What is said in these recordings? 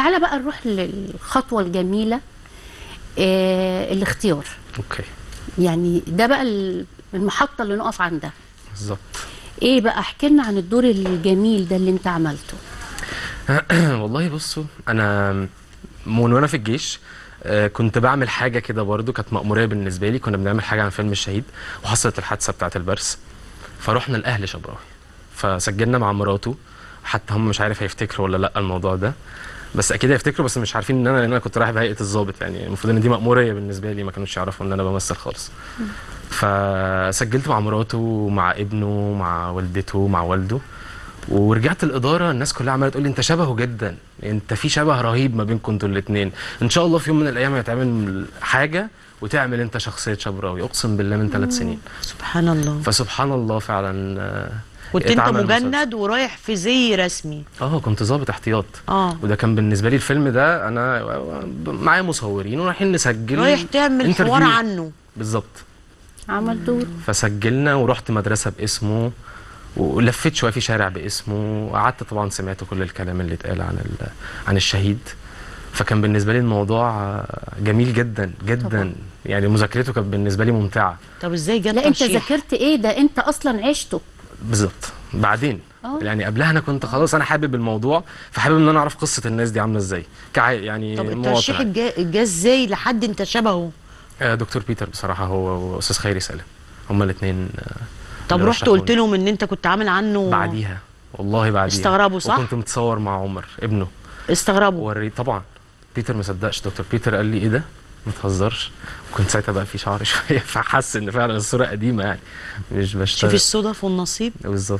تعالى بقى نروح للخطوه الجميله آه الاختيار اوكي يعني ده بقى ال- المحطه اللي نقف عندها بالظبط ايه بقى احكي لنا عن الدور الجميل ده اللي انت عملته والله بصوا انا من وانا في الجيش آه، كنت بعمل حاجه كده برضو كانت مأموريه بالنسبه لي كنا بنعمل حاجه عن فيلم الشهيد وحصلت الحادثه بتاعه البرس فرحنا لاهل شبراوي فسجلنا مع مراته حتى هم مش عارف هيفتكروا ولا لا الموضوع ده بس اكيد هيفتكروا بس مش عارفين ان انا لان انا كنت رايح بهيئه الضابط يعني المفروض ان دي مأموريه بالنسبه لي ما كانوش يعرفوا ان انا بمثل خالص فسجلت مع مراته ومع ابنه مع والدته مع والده ورجعت الاداره الناس كلها عماله تقول لي انت شبهه جدا انت في شبه رهيب ما بينكم انتوا الاثنين ان شاء الله في يوم من الايام هيتعمل حاجه وتعمل انت شخصيه شبراوي اقسم بالله من ثلاث سنين سبحان الله فسبحان الله فعلا آه، كنت انت اتعمل مسلسل. مجند ورايح في زي رسمي اه كنت ظابط احتياط اه وده كان بالنسبه لي الفيلم ده انا معايا مصورين ورايحين نسجل رايح تعمل interview. حوار عنه بالظبط عمل دور فسجلنا ورحت مدرسه باسمه ولفيت شويه في شارع باسمه وقعدت طبعا سمعت كل الكلام اللي اتقال عن ال- عن الشهيد فكان بالنسبه لي الموضوع آه، جميل جدا جدا طبعاً. يعني مذاكرته كانت بالنسبه لي ممتعه طب ازاي جت لا انت ترشيح؟ ذاكرت ايه ده انت اصلا عشته بالظبط بعدين آه. يعني قبلها انا كنت خلاص انا حابب الموضوع فحابب ان انا اعرف قصه الناس دي عامله ازاي كع يعني طب مواطن الترشيح عادي. جه جه ازاي لحد انت شبهه آه، دكتور بيتر بصراحه هو واستاذ خيري سالم هما الاثنين طب اللي رحت رشحوني. قلت لهم ان انت كنت عامل عنه بعديها والله بعديها استغربوا، صح؟ وكنت متصور مع عمر ابنه استغربوا وري طبعا بيتر ما صدقش دكتور بيتر قال لي ايه ده ما تهزرش كنت ساعتها بقى في شعر شويه فحس ان فعلا الصوره قديمه يعني مش شوف بشتغل الصدف والنصيب بالظبط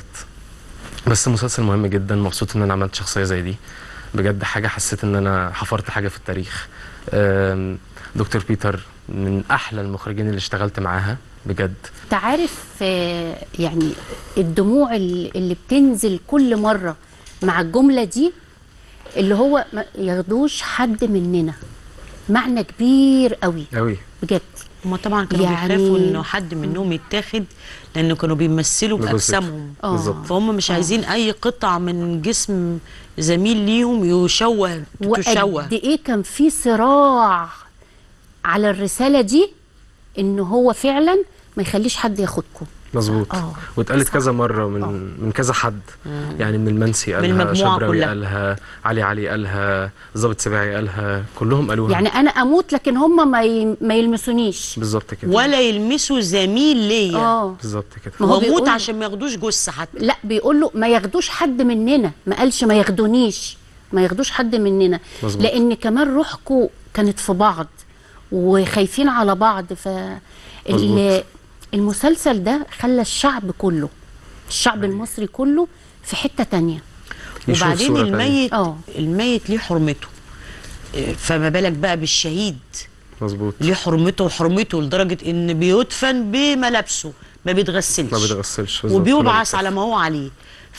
بس مسلسل مهم جدا مبسوط ان انا عملت شخصيه زي دي بجد حاجه حسيت ان انا حفرت حاجه في التاريخ أم، دكتور بيتر من احلى المخرجين اللي اشتغلت معاها بجد انت عارف آه، يعني الدموع اللي اللي بتنزل كل مره مع الجمله دي اللي هو ما ياخدوش حد مننا معنى كبير قوي قوي بجد هما طبعا كانوا يعني- بيخافوا انه حد منهم يتاخد لانه كانوا بيمثلوا بجثة. باجسامهم آه. بالظبط. فهم مش عايزين اي قطع من جسم زميل ليهم يشوه تشوه وقد ايه كان في صراع على الرساله دي ان هو فعلا ما يخليش حد ياخدكم مظبوط آه. واتقالت كذا مره من من كذا حد يعني من المنسي قالها المجموعة شبراوي كلها. قالها علي علي قالها ضابط سباعي قالها كلهم قالوها يعني انا اموت لكن هم ما ي- ما يلمسونيش بالظبط كده ولا يلمسوا زميل ليا اه بالظبط كده ما هو واموت بيقول- عشان ما ياخدوش جثه حتى لا بيقول له ما ياخدوش حد مننا ما قالش ما ياخدونيش ما ياخدوش حد مننا مظبوط. لان كمان روحكم كانت في بعض وخايفين على بعض ف ال- مظبوط. المسلسل ده خلى الشعب كله الشعب المصري كله في حتة تانية يشوف وبعدين صورة تانية. الميت آه. الميت ليه حرمته إيه، فما بالك بقى بالشهيد مظبوط ليه حرمته وحرمته لدرجه ان بيدفن بملابسه ما بيتغسلش ما بيتغسلش بالظبط. وبيبعث ولا على ما هو عليه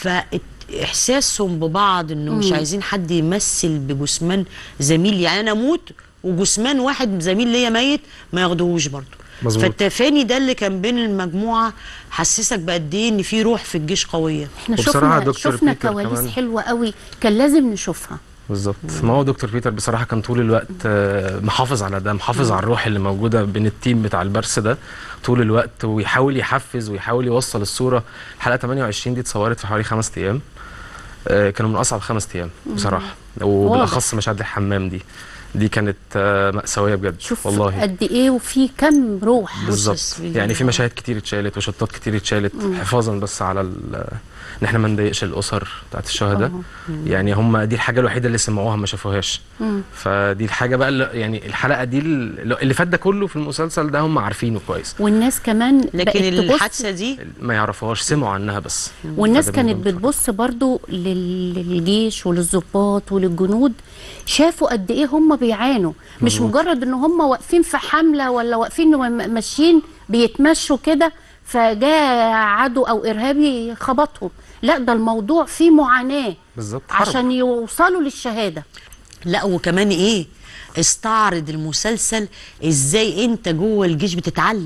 فاحساسهم ببعض انه مش عايزين حد يمثل بجثمان زميل يعني انا اموت وجثمان واحد زميل ليا ميت ما ياخدوهوش برضه مظبوط. فالتفاني ده اللي كان بين المجموعه حسسك بقد ايه ان في روح في الجيش قويه احنا وبصراحة شفنا دكتور شفنا بيتر كواليس كمان- حلوة قوي كان لازم نشوفها بالظبط ما هو دكتور بيتر بصراحه كان طول الوقت آه، محافظ على ده محافظ على الروح اللي موجوده بين التيم بتاع البرس ده طول الوقت ويحاول يحفز ويحاول يوصل الصوره الحلقه 28 دي اتصورت في حوالي خمس ايام آه، كانوا من اصعب خمس ايام بصراحه وبالاخص مشاهد الحمام دي دي كانت آه، مأساوية بجد شوف والله قد ايه وفي كم روح بالظبط بص- يعني في مشاهد كتير اتشالت وشطات كتير اتشالت حفاظا بس على ال- ان احنا ما نضايقش الاسر بتاعت الشهداء يعني هم دي الحاجه الوحيده اللي سمعوها ما شافوهاش فدي الحاجه بقى اللي يعني الحلقه دي اللي اللي فات ده كله في المسلسل ده هم عارفينه كويس والناس كمان لكن بقت تبص الحادثه دي ما يعرفوهاش سمعوا عنها بس والناس فده كانت بالنسبة لهم بتبص برضو لل- للجيش وللضباط وللجنود شافوا قد ايه هم بيعانوا مش مظبوط. مجرد ان هم واقفين في حمله ولا واقفين م- ماشيين بيتمشوا كده فجاء عدو او ارهابي خبطهم لا ده الموضوع فيه معاناه بالظبط حرب. عشان يوصلوا للشهاده لا وكمان ايه استعرض المسلسل ازاي انت جوه الجيش بتتعلم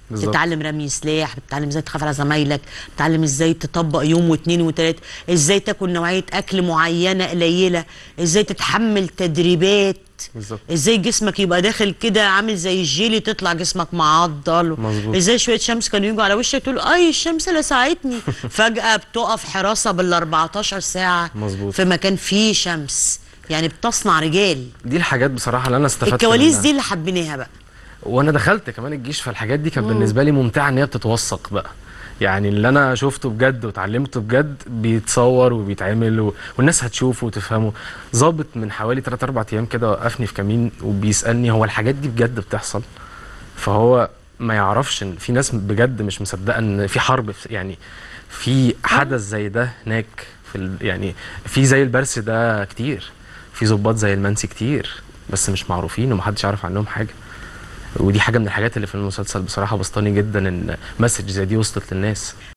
بالظبط. بتتعلم رمي سلاح بتتعلم ازاي تخاف على زمايلك بتتعلم ازاي تطبق يوم واثنين وثلاثه ازاي تاكل نوعيه اكل معينه قليله ازاي تتحمل تدريبات بالظبط. ازاي جسمك يبقى داخل كده عامل زي الجيلي تطلع جسمك معضل مظبوط. ازاي شويه شمس كانوا يجوا على وشك تقول اي الشمس لسعتني فجاه بتقف حراسه بال 14 ساعه مظبوط. في مكان فيه شمس يعني بتصنع رجال دي الحاجات بصراحه اللي انا استفدت الكواليس منها. دي اللي حبيناها بقى وانا دخلت كمان الجيش فالحاجات دي كانت بالنسبه لي ممتعه ان هي بتتوثق بقى يعني اللي انا شفته بجد وتعلمته بجد بيتصور وبيتعمل و... والناس هتشوفه وتفهمه ظابط من حوالي 3 4 ايام كده وقفني في كمين وبيسالني هو الحاجات دي بجد بتحصل فهو ما يعرفش ان في ناس بجد مش مصدقه ان في حرب في يعني في حدث زي ده هناك في ال... يعني في زي البرس ده كتير في ضباط زي المنسي كتير بس مش معروفين ومحدش يعرف عنهم حاجه ودي حاجه من الحاجات اللي في المسلسل بصراحه بسطاني جدا ان مسج زي دي وصلت للناس